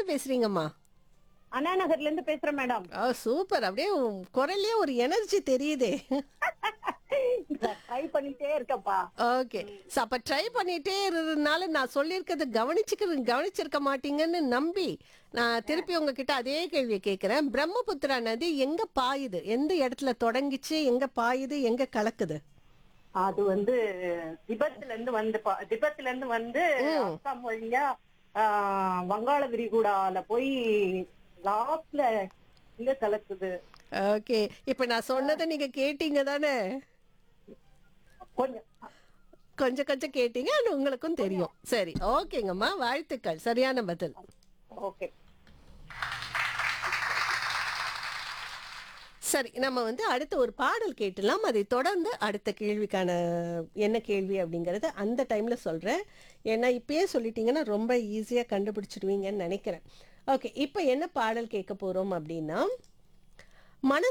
இருந்து பேசுறீங்கம்மா அண்ணா நகர்ல இருந்து பேசுறேன் மேடம் ஆ சூப்பர் அப்படியே உன் குரல்லயே ஒரு எனர்ஜி தெரியுதே ட்ரை பண்ணிட்டே இருக்கப்பா ஓகே சோ அப்ப ட்ரை பண்ணிட்டே இருந்ததுனால நான் சொல்லியிருக்கிறது கவனிச்சுக்க கவனிச்சிருக்க மாட்டீங்கன்னு நம்பி நான் திருப்பி உங்ககிட்ட அதே கேள்வியை கேட்கிறேன் பிரம்மபுத்திரா நதி எங்க பாயுது எந்த இடத்துல தொடங்கிச்சு எங்க பாயுது எங்க கலக்குது அது வந்து திபத்துல இருந்து வந்து பா- திபத்துல இருந்து வந்து அஸ்ஸாம் வழியா ஆஹ், வங்காள விரிகுடால போய் லாஸ்ட்ல இங்க கலக்குது ஓகே இப்ப நான் சொன்னதை நீங்க கேட்டீங்க தானே கொஞ்சம் கொஞ்சம் கொஞ்சம் கேட்டீங்க அது உங்களுக்கும் தெரியும் சரி ஓகேங்கம்மா வாழ்த்துக்கள் சரியான பதில் ஓகே சரி நம்ம வந்து அடுத்த ஒரு பாடல் கேட்டலாம் அதை தொடர்ந்து அடுத்த கேள்விக்கான என்ன கேள்வி அப்படிங்கறத அந்த டைம்ல சொல்றேன் ஏன்னா இப்பயே சொல்லிட்டீங்கன்னா ரொம்ப ஈஸியா கண்டுபிடிச்சிடுவீங்கன்னு நினைக்கிறேன் ஓகே இப்போ என்ன பாடல் கேட்க போறோம் அப்படின்னா மனசு